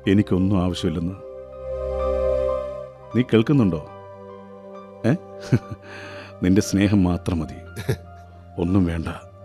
എനിക്കൊന്നും ആവശ്യമില്ലെന്ന് നീ കേൾക്കുന്നുണ്ടോ ഏ നിന്റെ സ്നേഹം മാത്രം മതി ഒന്നും വേണ്ട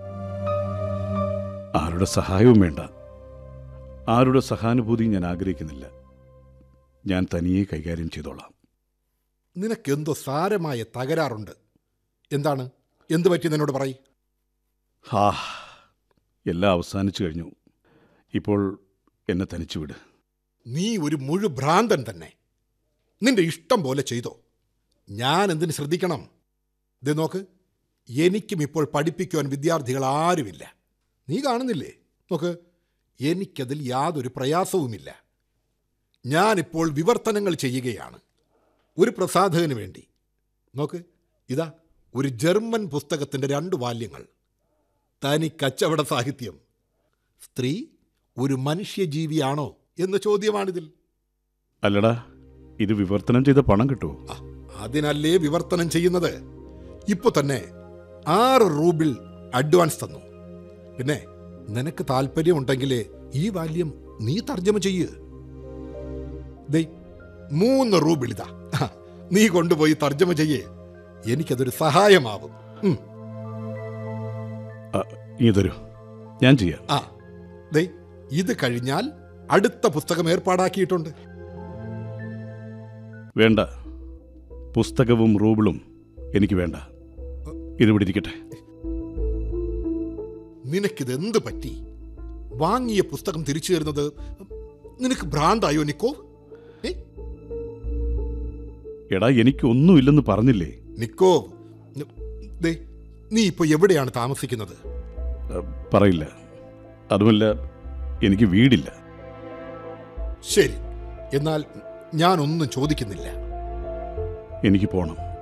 ആരുടെ സഹായവും വേണ്ട ആരുടെ സഹാനുഭൂതി ഞാൻ ആഗ്രഹിക്കുന്നില്ല ഞാൻ തനിയെ കൈകാര്യം ചെയ്തോളാം നിനക്കെന്തോ സാരമായ തകരാറുണ്ട് എന്താണ് എന്തു പറ്റി എന്നോട് പറയ് ഹാ എല്ലാം അവസാനിച്ചു കഴിഞ്ഞു ഇപ്പോൾ എന്നെ തനിച്ചു വിട് നീ ഒരു മുഴു ഭ്രാന്തൻ തന്നെ നിന്റെ ഇഷ്ടം പോലെ ചെയ്തോ ഞാൻ എന്തിന് ശ്രദ്ധിക്കണം ദേ നോക്ക് എനിക്കും ഇപ്പോൾ പഠിപ്പിക്കുവാൻ വിദ്യാർത്ഥികൾ ആരുമില്ല നീ കാണുന്നില്ലേ നോക്ക് എനിക്കതിൽ യാതൊരു പ്രയാസവുമില്ല ഞാനിപ്പോൾ വിവർത്തനങ്ങൾ ചെയ്യുകയാണ് ഒരു പ്രസാധകന് വേണ്ടി നോക്ക് ഇതാ ഒരു ജർമ്മൻ പുസ്തകത്തിൻ്റെ രണ്ട് വാല്യങ്ങൾ തനി കച്ചവട സാഹിത്യം സ്ത്രീ ഒരു മനുഷ്യജീവിയാണോ എന്ന ചോദ്യമാണിതിൽ അല്ലടാ ഇത് വിവർത്തനം ചെയ്ത പണം കിട്ടുമോ ആ, അതിനല്ലേ വിവർത്തനം ചെയ്യുന്നത് ഇപ്പൊ തന്നെ ആറ് റൂബിൾ അഡ്വാൻസ് തന്നു പിന്നെ നിനക്ക് താല്പര്യമുണ്ടെങ്കിൽ ഈ ബാല്യം നീ തർജ്ജമ ചെയ്യ് ദേ മൂന്ന് റൂബിൾ ഇതാ ആ, നീ കൊണ്ടുപോയി തർജ്ജമ ചെയ്യേ എനിക്കതൊരു സഹായമാവും ഉം. ആ, ഇനി തരൂ ഞാൻ ചെയ്യാം ആ ദേ ഇത് കഴിഞ്ഞാൽ അടുത്ത പുസ്തകം ഏർപ്പാടാക്കിയിട്ടുണ്ട് വേണ്ട പുസ്തകവും റൂബിളും എനിക്ക് വേണ്ട ഇതിവിടെ ഇരിക്കട്ടെ നിനക്കിത് എന്ത് പറ്റി വാങ്ങിയ പുസ്തകം തിരിച്ചു തരുന്നത് നിനക്ക് ഭ്രാന്തായോ നിക്കോ ഏ? എടാ എനിക്കൊന്നുമില്ലെന്ന് പറഞ്ഞില്ലേ നിക്കോ ന- ദേ നീ ഇപ്പൊ എവിടെയാണ് താമസിക്കുന്നത് ആ, പറയില്ല അതുമല്ല എനിക്ക് വീടില്ല ശരി എന്നാൽ ഞാനൊന്നും ചോദിക്കുന്നില്ല എനിക്ക് പോണം